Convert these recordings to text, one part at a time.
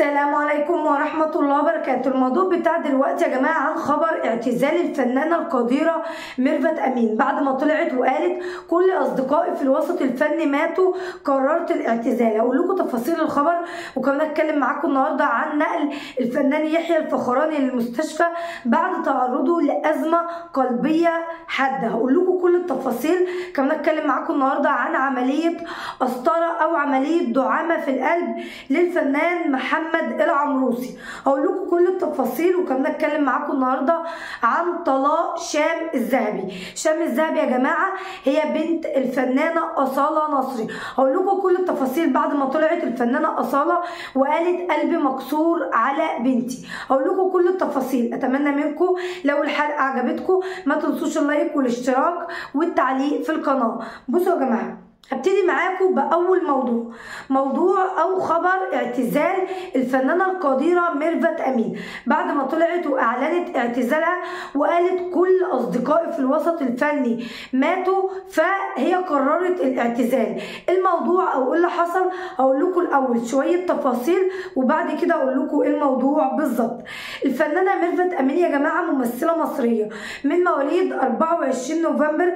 السلام عليكم ورحمة الله وبركاته الموضوع بتاع دلوقتي يا جماعة عن خبر اعتزال الفنانة القديرة ميرفت أمين بعد ما طلعت وقالت كل أصدقائي في الوسط الفني ماتوا قررت الاعتزال هقول لكم تفاصيل الخبر وكمان أتكلم معاكم النهاردة عن نقل الفنان يحيى الفخراني للمستشفى بعد تعرضه لأزمة قلبية حادة هقول لكم كل التفاصيل كمان أتكلم معاكم النهاردة عن عملية قسطرة أو عملية دعامة في القلب للفنان محمد العمروسي هقول لكم كل التفاصيل وكمان اتكلم معاكم النهارده عن طلاق شام الذهبي شام الذهبي يا جماعه هي بنت الفنانه اصاله نصري هقول لكم كل التفاصيل بعد ما طلعت الفنانه اصاله وقالت قلبي مكسور على بنتي هقول لكم كل التفاصيل اتمنى منكم لو الحلقه عجبتكم ما تنسوش اللايك والاشتراك والتعليق في القناه بصوا يا جماعه هبتدي معاكم بأول موضوع موضوع أو خبر اعتزال الفنانة القديرة ميرفت أمين بعد ما طلعت وأعلنت اعتزالها وقالت كل أصدقائي في الوسط الفني ماتوا فهي قررت الاعتزال الموضوع أو إيه اللي حصل هقول لكم الأول شوية تفاصيل وبعد كده أقول لكم إيه الموضوع بالظبط الفنانة ميرفت أمين يا جماعة ممثلة مصرية من مواليد 24 نوفمبر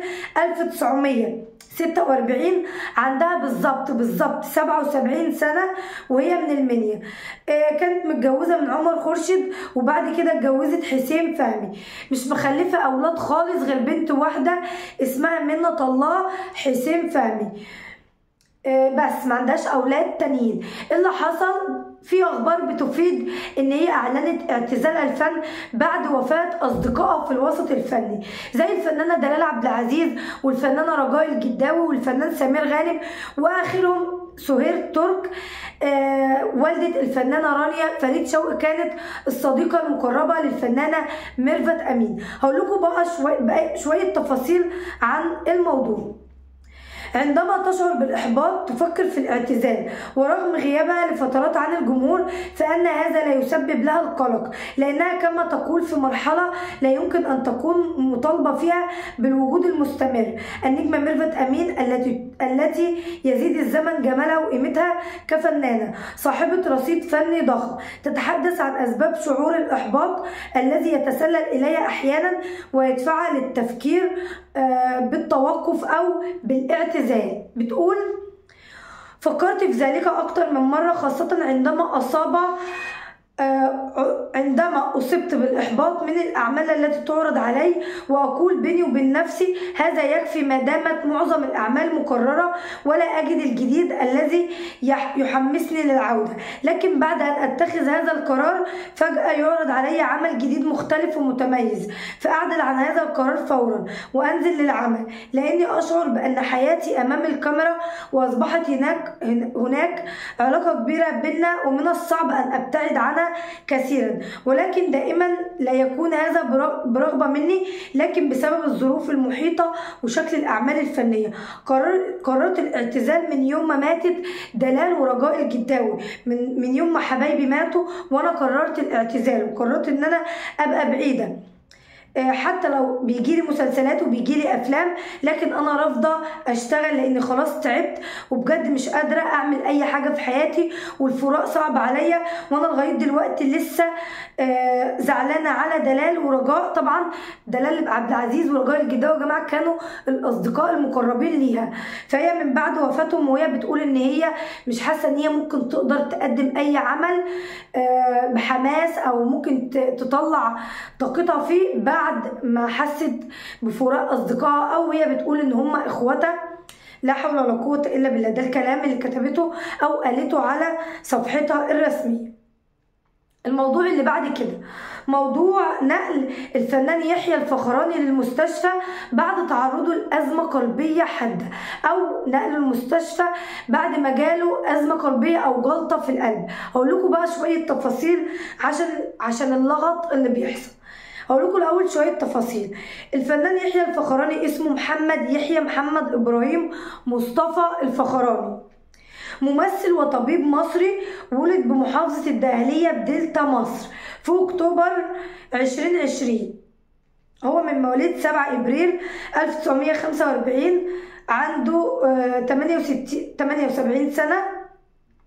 1900 46 عندها بالظبط بالظبط 77 سنة وهي من المنيا آه كانت متجوزة من عمر خورشيد وبعد كده اتجوزت حسين فهمي مش مخلفة أولاد خالص غير بنت واحدة اسمها منة الله حسين فهمي آه بس ما عندهاش أولاد تانيين اللي حصل في اخبار بتفيد ان هي اعلنت اعتزالها الفن بعد وفاه اصدقائها في الوسط الفني زي الفنانه دلال عبد العزيز والفنانه رجاء الجداوي والفنان سمير غانم واخرهم سهير ترك آه والدة الفنانة رانيا فريد شوقي كانت الصديقة المقربة للفنانة ميرفت أمين هقول لكم بقى شوية, بقى شوية تفاصيل عن الموضوع عندما تشعر بالإحباط تفكر في الاعتزال ورغم غيابها لفترات عن الجمهور فإن هذا لا يسبب لها القلق لأنها كما تقول في مرحلة لا يمكن أن تكون مطالبة فيها بالوجود المستمر النجمة ميرفت أمين التي التي يزيد الزمن جمالها وقيمتها كفنانة صاحبة رصيد فني ضخم تتحدث عن أسباب شعور الإحباط الذي يتسلل إليها أحيانا ويدفعها للتفكير بالتوقف أو بالاعتزال بتقول فكرت في ذلك أكثر من مرة خاصة عندما أصاب عندما أصبت بالإحباط من الأعمال التي تعرض علي وأقول بيني وبين نفسي هذا يكفي ما دامت معظم الأعمال مكررة ولا أجد الجديد الذي يحمسني للعودة لكن بعد أن أتخذ هذا القرار فجأة يعرض علي عمل جديد مختلف ومتميز فأعدل عن هذا القرار فورا وأنزل للعمل لأني أشعر بأن حياتي أمام الكاميرا وأصبحت هناك هناك علاقة كبيرة بيننا ومن الصعب أن أبتعد عنها كثيرا ولكن دائما لا يكون هذا برغبة مني لكن بسبب الظروف المحيطة وشكل الأعمال الفنية قرر قررت الاعتزال من يوم ما ماتت دلال ورجاء الجداوي من, من يوم ما حبايبي ماتوا وأنا قررت الاعتزال وقررت إن أنا أبقى بعيدة حتى لو بيجيلي مسلسلات وبيجيلي افلام لكن انا رافضه اشتغل لاني خلاص تعبت وبجد مش قادره اعمل اي حاجه في حياتي والفراق صعب عليا وانا لغايه دلوقتي لسه زعلانه على دلال ورجاء طبعا دلال عبد العزيز ورجاء الجداوي يا جماعه كانوا الاصدقاء المقربين ليها فهي من بعد وفاتهم وهي بتقول ان هي مش حاسه ان هي ممكن تقدر تقدم اي عمل بحماس او ممكن تطلع طاقتها فيه بعد بعد ما حست بفراق اصدقائها او هي بتقول ان هم اخواتها لا حول ولا قوه الا بالله ده الكلام اللي كتبته او قالته على صفحتها الرسميه الموضوع اللي بعد كده موضوع نقل الفنان يحيى الفخراني للمستشفى بعد تعرضه لأزمة قلبية حادة أو نقله المستشفى بعد ما جاله أزمة قلبية أو جلطة في القلب هقول لكم بقى شوية تفاصيل عشان عشان اللغط اللي بيحصل هقول لكم الاول شويه تفاصيل الفنان يحيى الفخراني اسمه محمد يحيى محمد ابراهيم مصطفى الفخراني ممثل وطبيب مصري ولد بمحافظة الدقهلية بدلتا مصر في أكتوبر 2020 هو من مواليد 7 إبريل 1945 عنده 68 78 سنة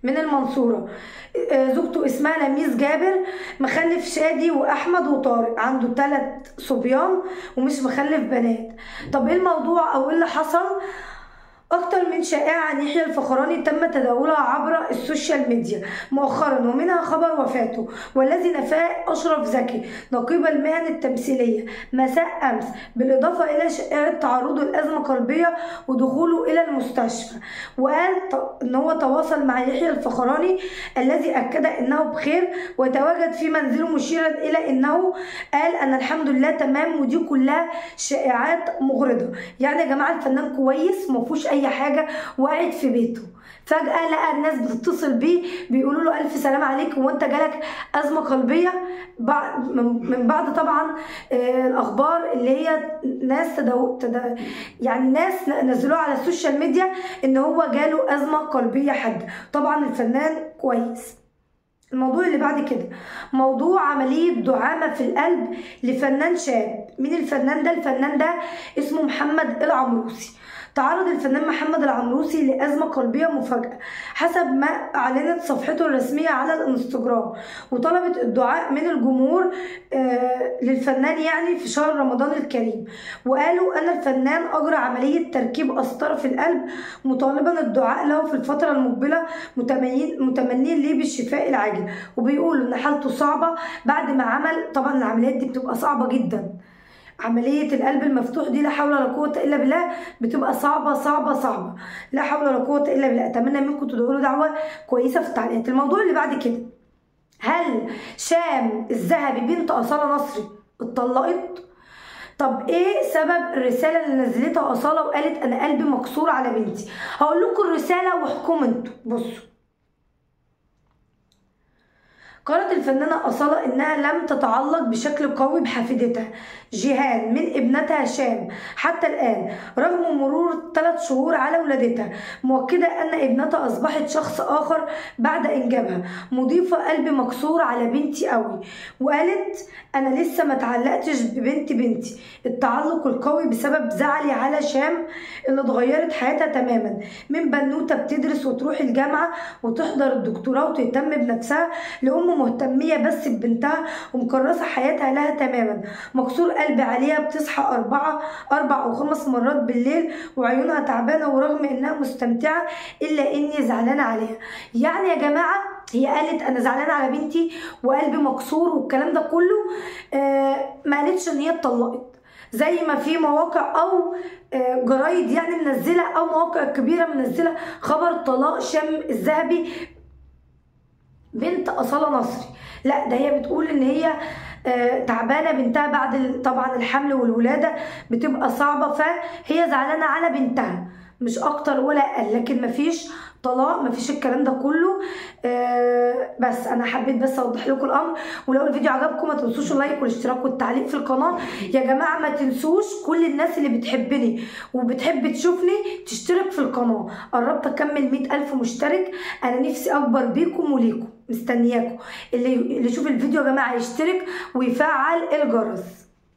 من المنصورة آه، زوجته اسمها لميس جابر مخلف شادي واحمد وطارق عنده ثلاث صبيان ومش مخلف بنات طب ايه الموضوع او ايه اللي حصل أكتر من شائعة عن يحيى الفخراني تم تداولها عبر السوشيال ميديا مؤخرا ومنها خبر وفاته والذي نفاه أشرف زكي نقيب المهن التمثيلية مساء أمس بالإضافة إلى شائعة تعرضه لأزمة قلبية ودخوله إلى المستشفى وقال إن هو تواصل مع يحيى الفخراني الذي أكد أنه بخير وتواجد في منزله مشيرا إلى أنه قال أنا الحمد لله تمام ودي كلها شائعات مغرضة يعني يا جماعة الفنان كويس مفهوش أي حاجة وقاعد في بيته فجأة لقى الناس بتتصل بيه بيقولوا له ألف سلام عليك وأنت جالك أزمة قلبية بعد من بعد طبعا آه، الأخبار اللي هي ناس تدو تدو يعني ناس نزلوها على السوشيال ميديا إن هو جاله أزمة قلبية حادة طبعا الفنان كويس الموضوع اللي بعد كده موضوع عملية دعامة في القلب لفنان شاب مين الفنان ده الفنان ده اسمه محمد العمروسي تعرض الفنان محمد العمروسي لأزمة قلبية مفاجئة حسب ما أعلنت صفحته الرسمية على الانستجرام وطلبت الدعاء من الجمهور آه للفنان يعني في شهر رمضان الكريم وقالوا أن الفنان أجرى عملية تركيب قسطرة في القلب مطالبا الدعاء له في الفترة المقبلة متمنين متمنين ليه بالشفاء العاجل وبيقولوا إن حالته صعبة بعد ما عمل طبعا العمليات دي بتبقى صعبة جدا عملية القلب المفتوح دي لا حول ولا قوة إلا بالله بتبقى صعبة صعبة صعبة لا حول ولا قوة إلا بالله أتمنى منكم تدعوا له دعوة كويسة في التعليقات الموضوع اللي بعد كده هل شام الذهبي بنت أصالة نصري اتطلقت؟ طب ايه سبب الرسالة اللي نزلتها أصالة وقالت أنا قلبي مكسور على بنتي؟ هقول لكم الرسالة واحكموا انتوا بصوا قالت الفنانة أصالة إنها لم تتعلق بشكل قوي بحفيدتها جيهان من ابنتها شام حتى الآن رغم مرور ثلاث شهور على ولادتها مؤكدة أن ابنتها أصبحت شخص آخر بعد إنجابها مضيفة قلبي مكسور على بنتي قوي وقالت أنا لسه ما تعلقتش ببنت بنتي التعلق القوي بسبب زعلي على شام اللي اتغيرت حياتها تماما من بنوتة بتدرس وتروح الجامعة وتحضر الدكتوراه وتهتم بنفسها لأم مهتمية بس ببنتها ومكرسة حياتها لها تماما مكسور قلبي عليها بتصحى أربعة أربع أو خمس مرات بالليل وعيونها تعبانة ورغم إنها مستمتعة إلا إني زعلانة عليها يعني يا جماعة هي قالت انا زعلانه على بنتي وقلبي مكسور والكلام ده كله آه ما قالتش ان هي اتطلقت زي ما في مواقع او آه جرايد يعني منزله او مواقع كبيره منزله خبر طلاق شام الذهبي بنت أصالة نصري لا ده هي بتقول ان هي آه، تعبانه بنتها بعد طبعا الحمل والولاده بتبقى صعبه فهي زعلانه على بنتها مش اكتر ولا اقل لكن مفيش طلاق مفيش الكلام ده كله آه بس انا حبيت بس اوضح لكم الامر ولو الفيديو عجبكم ما تنسوش اللايك والاشتراك والتعليق في القناه يا جماعه ما تنسوش كل الناس اللي بتحبني وبتحب تشوفني تشترك في القناه قربت اكمل مئة الف مشترك انا نفسي اكبر بيكم وليكم مستنياكم اللي اللي يشوف الفيديو يا جماعه يشترك ويفعل الجرس